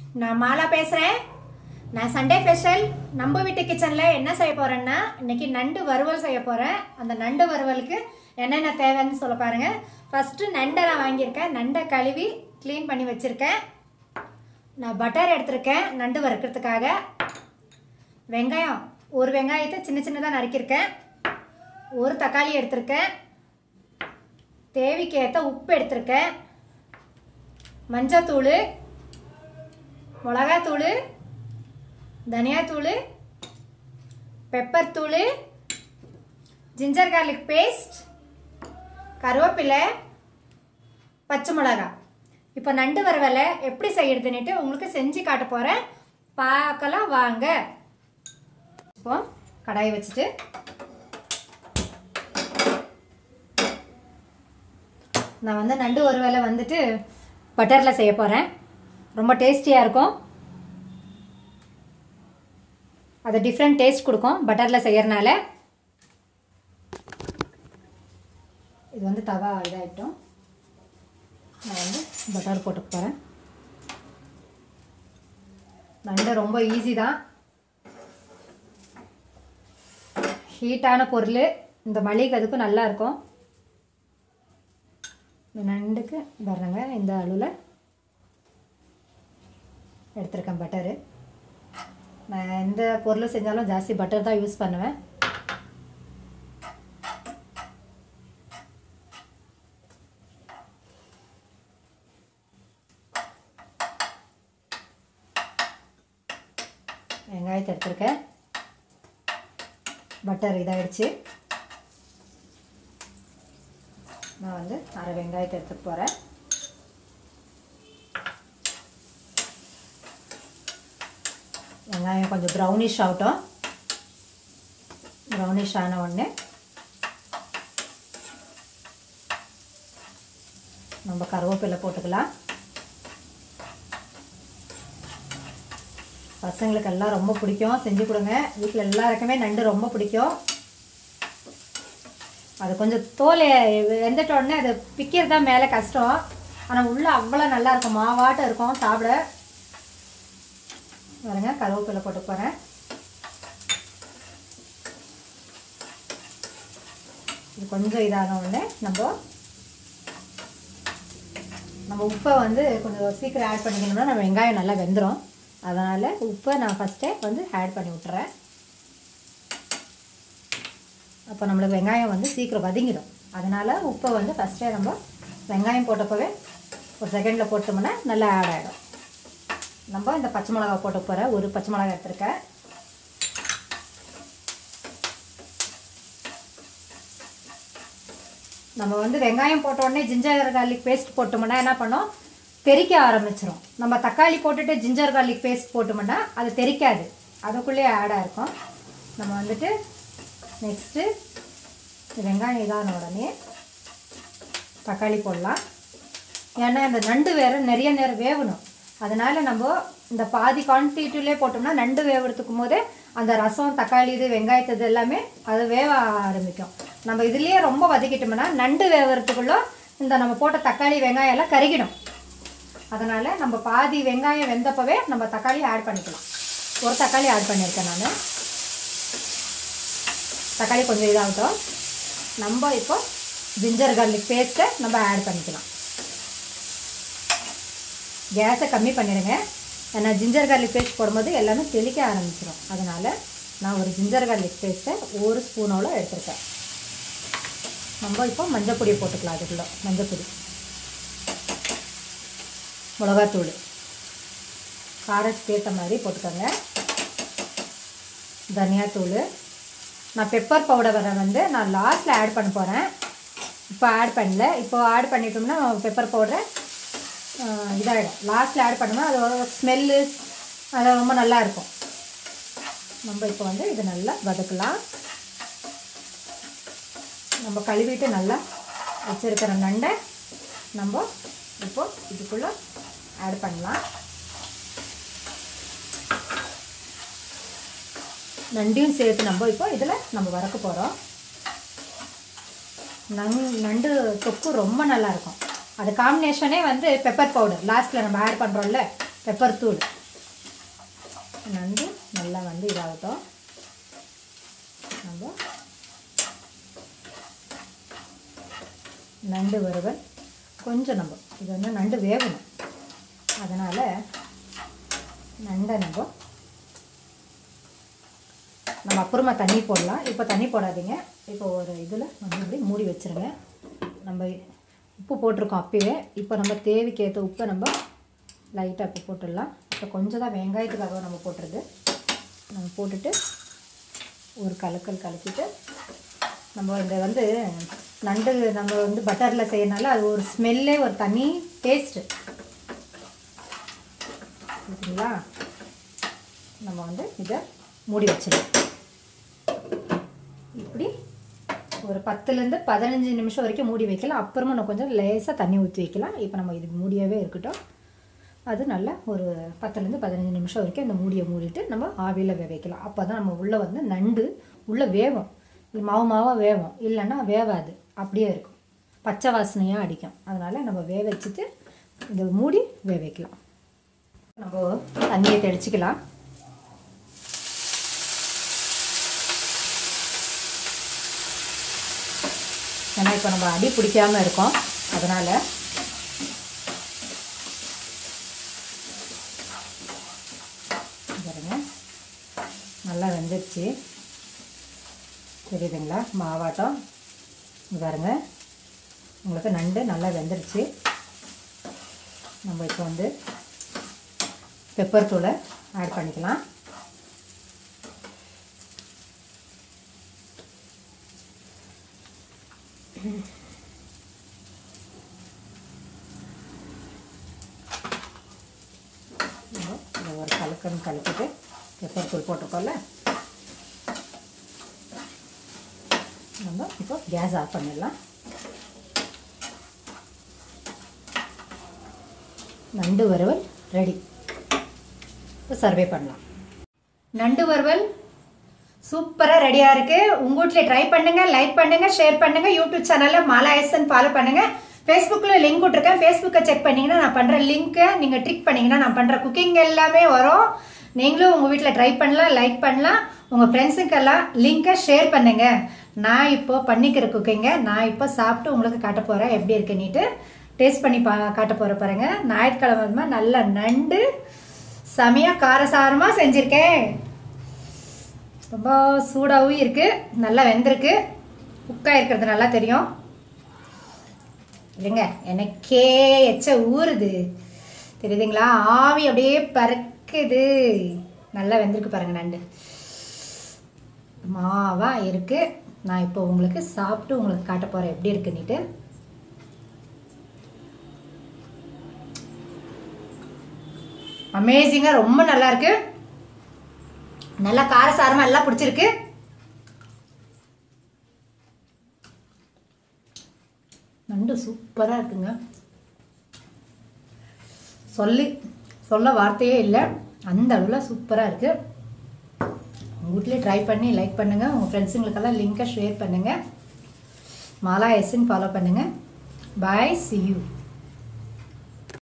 நான் மாலா பேசுகிறேன் நான் சண்டே ஸ்பெஷல் நம்ம வீட்டு கிச்சனில் என்ன செய்ய போகிறேன்னா இன்னைக்கு நண்டு வறுவல் செய்ய போகிறேன் அந்த நண்டு வறுவலுக்கு என்னென்ன தேவைன்னு சொல்ல பாருங்கள் ஃபஸ்ட்டு நண்டை நான் வாங்கியிருக்கேன் நண்டை கழுவி க்ளீன் பண்ணி வச்சுருக்கேன் நான் பட்டர் எடுத்திருக்கேன் நண்டு வறுக்கிறதுக்காக வெங்காயம் ஒரு வெங்காயத்தை சின்ன சின்னதாக நறுக்கியிருக்கேன் ஒரு தக்காளி எடுத்திருக்கேன் தேவைக்கேற்ற உப்பு எடுத்திருக்கேன் மஞ்சத்தூள் மிளகாத்தூள் தனியாத்தூள் பெப்பர் தூள் ஜிஞ்சர் கார்லிக் பேஸ்ட் கருவேப்பிலை பச்சை மிளகாய் இப்போ நண்டு வறுவலை எப்படி செய்யறதுன்னுட்டு உங்களுக்கு செஞ்சு காட்ட போகிறேன் பார்க்கலாம் வாங்க இப்போ கடாயை வச்சுட்டு நான் வந்து நண்டு வறுவலை வந்துட்டு பட்டரில் செய்ய போகிறேன் ரொம்ப டேஸ்டியாக இருக்கும் அது டிஃப்ரெண்ட் டேஸ்ட் கொடுக்கும் பட்டரில் செய்யறனால இது வந்து தவா இதாகிட்டோம் நான் வந்து பட்டர் போட்டு போகிறேன் நண்டு ரொம்ப ஈஸி தான் ஹீட்டான பொருள் இந்த மளிகை அதுக்கும் நல்லா இருக்கும் இந்த நண்டுக்கு பாருங்க இந்த அளவில் எடுத்திருக்கேன் பட்டரு நான் எந்த பொருள் செஞ்சாலும் ஜாஸ்தி பட்டர் தான் யூஸ் பண்ணுவேன் வெங்காயத்தை எடுத்திருக்கேன் பட்டர் இதாகிடுச்சு நான் வந்து அரை வெங்காயத்தை எடுத்துட்டு போகிறேன் வெங்காயம் கொஞ்சம் ப்ரௌனிஷ் ஆகட்டும் ப்ரௌனிஷ் ஆன உடனே நம்ம கருவேப்பிலை போட்டுக்கலாம் பசங்களுக்கு எல்லாம் ரொம்ப பிடிக்கும் செஞ்சு கொடுங்க வீட்டில் எல்லாருக்குமே நண்டு ரொம்ப பிடிக்கும் அது கொஞ்சம் தோல் வெந்துட்ட உடனே அது பிக்கிறது தான் மேலே கஷ்டம் ஆனால் உள்ளே அவ்வளோ நல்லா இருக்கும் மாவாட்டம் இருக்கும் சாப்பிட பாருங்க கருவேப்பிலை போட்டு போகிறேன் இது கொஞ்சம் இதான உடனே நம்ம நம்ம உப்பை வந்து கொஞ்சம் சீக்கிரம் ஆட் பண்ணிக்கணும்னா நம்ம வெங்காயம் நல்லா வெந்துடும் அதனால் உப்பை நான் ஃபஸ்ட்டே வந்து ஆட் பண்ணி விட்டுறேன் அப்போ நம்மளுக்கு வெங்காயம் வந்து சீக்கிரம் வதங்கிடும் அதனால் உப்பை வந்து ஃபஸ்ட்டே நம்ம வெங்காயம் போட்டப்பவே ஒரு செகண்டில் போட்டோம்னா நல்லா ஆட் ஆகிடும் நம்ம இந்த பச்சை மிளகா போட்டு போகிறேன் ஒரு பச்சை மிளகா எடுத்துருக்கேன் நம்ம வந்து வெங்காயம் போட்ட உடனே ஜிஞ்சர் கார்லிக் பேஸ்ட் போட்டோம்னா என்ன பண்ணோம் தெறிக்க ஆரம்பிச்சிரும் நம்ம தக்காளி போட்டுட்டு ஜிஞ்சர் கார்லிக் பேஸ்ட் போட்டோம்னா அது தெறிக்காது அதுக்குள்ளேயே ஆடாக இருக்கும் நம்ம வந்துட்டு நெக்ஸ்ட்டு வெங்காயம் இதான உடனே தக்காளி போடலாம் ஏன்னா இந்த நண்டு வேறு நிறைய நேரம் வேகணும் அதனால் நம்ம இந்த பாதி குவான்டிட்டிலே போட்டோம்னா நண்டு வேகிறதுக்கும் போதே அந்த ரசம் தக்காளி இது வெங்காயத்து இது எல்லாமே அது வேக ஆரம்பிக்கும் நம்ம இதுலேயே ரொம்ப வதக்கிட்டோம்னா நண்டு வேகிறதுக்குள்ள இந்த நம்ம போட்ட தக்காளி வெங்காயம் எல்லாம் கருகிடும் அதனால் நம்ம பாதி வெங்காயம் வெந்தப்பவே நம்ம தக்காளி ஆட் பண்ணிக்கலாம் ஒரு தக்காளி ஆட் பண்ணியிருக்கேன் நான் தக்காளி கொஞ்சம் இதாகட்டும் நம்ம இப்போ ஜிஞ்சர் கார்லிக் பேஸ்ட்டை நம்ம ஆட் பண்ணிக்கலாம் கேஸை கம்மி பண்ணிடுங்க ஏன்னா ஜிஞ்சர் கார்லிக் பேஸ்ட் போடும்போது எல்லாமே தெளிக்க ஆரம்பிச்சிடும் அதனால் நான் ஒரு ஜிஞ்சர் கார்லிக் பேஸ்ட்டை ஒரு ஸ்பூனோட எடுத்திருக்கேன் நம்ம இப்போ மஞ்சள் பொடி போட்டுக்கலாம் அதுக்குள்ளே மஞ்சள் பொடி மிளகாத்தூள் காரத்துக்கு ஏற்ற மாதிரி போட்டுக்கோங்க தனியாத்தூள் நான் பெப்பர் பவுடரை வந்து நான் லாஸ்ட்டில் ஆட் பண்ண போகிறேன் இப்போ ஆட் பண்ணல இப்போ ஆட் பண்ணிட்டோம்னா பெப்பர் பவுடரை இதாகிடும் லாஸ்ட்டில் ஆட் பண்ணோம்னா அதோட ஸ்மெல்லு அது ரொம்ப நல்லா இருக்கும் நம்ம இப்போ வந்து இது நல்லா வதக்கலாம் நம்ம கழுவிட்டு நல்லா வச்சுருக்கிற நண்டை நம்ம இப்போ இதுக்குள்ளே ஆட் பண்ணலாம் நண்டையும் சேர்த்து நம்ம இப்போ இதில் நம்ம வறக்க போகிறோம் நங் நண்டு தொக்கு ரொம்ப நல்லா இருக்கும் அது காம்பினேஷனே வந்து பெப்பர் பவுடர் லாஸ்ட்டில் நம்ம ஆட் பண்ணுறோம்ல பெப்பர் தூள் நண்டு நல்லா வந்து இதாகட்டும் நம்ம நண்டு வறுவல் கொஞ்சம் நம்ம இது வந்து நண்டு வேகணும் அதனால் நண்டை நம்ம நம்ம அப்புறமா தண்ணி போடலாம் இப்போ தண்ணி போடாதீங்க இப்போ ஒரு இதில் வந்து இப்படி மூடி வச்சுருங்க நம்ம உப்பு போட்டிருக்கோம் அப்பயே இப்போ நம்ம தேவைக்கு ஏற்ற உப்பை நம்ம லைட்டாக உப்பு போட்டுடலாம் இப்போ கொஞ்சம் தான் வெங்காயத்துக்காக நம்ம போட்டுருது நம்ம போட்டுட்டு ஒரு கலக்கல் கலக்கிட்டு நம்ம இந்த வந்து நண்டு நம்ம வந்து பட்டரில் செய்யறனால அது ஒரு ஸ்மெல்லே ஒரு தனி டேஸ்ட்டு ஓகேங்களா நம்ம வந்து இதை மூடி வச்சிடலாம் இப்படி ஒரு பத்துலேருந்து பதினஞ்சு நிமிஷம் வரைக்கும் மூடி வைக்கலாம் அப்புறமா நம்ம கொஞ்சம் லேசாக தண்ணி ஊற்றி வைக்கலாம் இப்போ நம்ம இது மூடியாவே இருக்கட்டும் அது நல்லா ஒரு பத்துலேருந்து பதினஞ்சு நிமிஷம் வரைக்கும் இந்த மூடியை மூடிட்டு நம்ம ஆவியில் வேக வைக்கலாம் அப்போ தான் நம்ம உள்ளே வந்து நண்டு உள்ளே வேகும் இது மாவு மாவாக வேகும் இல்லைன்னா வேவாது அப்படியே இருக்கும் பச்சை வாசனையாக அடிக்கும் அதனால் நம்ம வேக வச்சுட்டு இதை மூடி வேக வைக்கலாம் நம்ம தண்ணியை தெளிச்சிக்கலாம் ஏன்னா இப்போ நம்ம அடி பிடிக்காம இருக்கோம் அதனால் பாருங்க நல்லா வெந்துருச்சு தெரியுதுங்களா மாவாட்டம் இங்க பாருங்க உங்களுக்கு நண்டு நல்லா வெந்துருச்சு நம்ம இப்போ வந்து பெப்பர் தூளை ஆட் பண்ணிக்கலாம் நம்ம இதை ஒரு கலக்கன்னு கலக்கிட்டு பெப்பர் தூள் போட்டிருக்கோம்ல நம்ம இப்போ கேஸ் ஆஃப் பண்ணிடலாம் நண்டு வறுவல் ரெடி இப்போ சர்வே பண்ணலாம் நண்டு வறுவல் சூப்பராக ரெடியாக இருக்குது உங்கள் வீட்டில் ட்ரை பண்ணுங்கள் லைக் பண்ணுங்கள் ஷேர் பண்ணுங்கள் யூடியூப் சேனலில் மாலா எஸ்என் ஃபாலோ பண்ணுங்கள் ஃபேஸ்புக்கில் லிங்க் விட்ருக்கேன் ஃபேஸ்புக்கை செக் பண்ணிங்கன்னா நான் பண்ணுற லிங்க்கை நீங்கள் ட்ரிக் பண்ணிங்கன்னா நான் பண்ணுற குக்கிங் எல்லாமே வரும் நீங்களும் உங்கள் வீட்டில் ட்ரை பண்ணலாம் லைக் பண்ணலாம் உங்கள் ஃப்ரெண்ட்ஸுக்கெல்லாம் லிங்க்கை ஷேர் பண்ணுங்கள் நான் இப்போ பண்ணிக்கிற குக்கிங்கை நான் இப்போ சாப்பிட்டு உங்களுக்கு காட்ட போகிறேன் எப்படி இருக்குன்னுட்டு டேஸ்ட் பண்ணி பா காட்ட போகிற பாருங்க ஞாயிற்றுக்கிழமை நல்ல நண்டு செமையாக காரசாரமாக செஞ்சுருக்கேன் ரொம்ப சூடாகவும் இருக்குது நல்லா வெந்திருக்கு குக்காக இருக்கிறது நல்லா தெரியும் இல்லைங்க எனக்கே எச்ச ஊறுது தெரியுதுங்களா ஆவி அப்படியே பறக்குது நல்லா வெந்திருக்கு பாருங்க நண்டு மாவா இருக்கு நான் இப்போ உங்களுக்கு சாப்பிட்டு உங்களுக்கு காட்ட போகிறேன் எப்படி இருக்குன்னுட்டு அமேசிங்காக ரொம்ப நல்லா இருக்கு நல்லா காரசாரமாக எல்லாம் பிடிச்சிருக்கு நண்டு சூப்பராக இருக்குங்க சொல்லி சொல்ல வார்த்தையே இல்லை அந்த அளவில் சூப்பராக இருக்குது உங்கள் வீட்லேயே ட்ரை பண்ணி லைக் பண்ணுங்கள் உங்கள் ஃப்ரெண்ட்ஸுங்களுக்கெல்லாம் லிங்கை ஷேர் பண்ணுங்கள் மாலா எஸ்ன்னு ஃபாலோ பண்ணுங்கள் பாய் சி யூ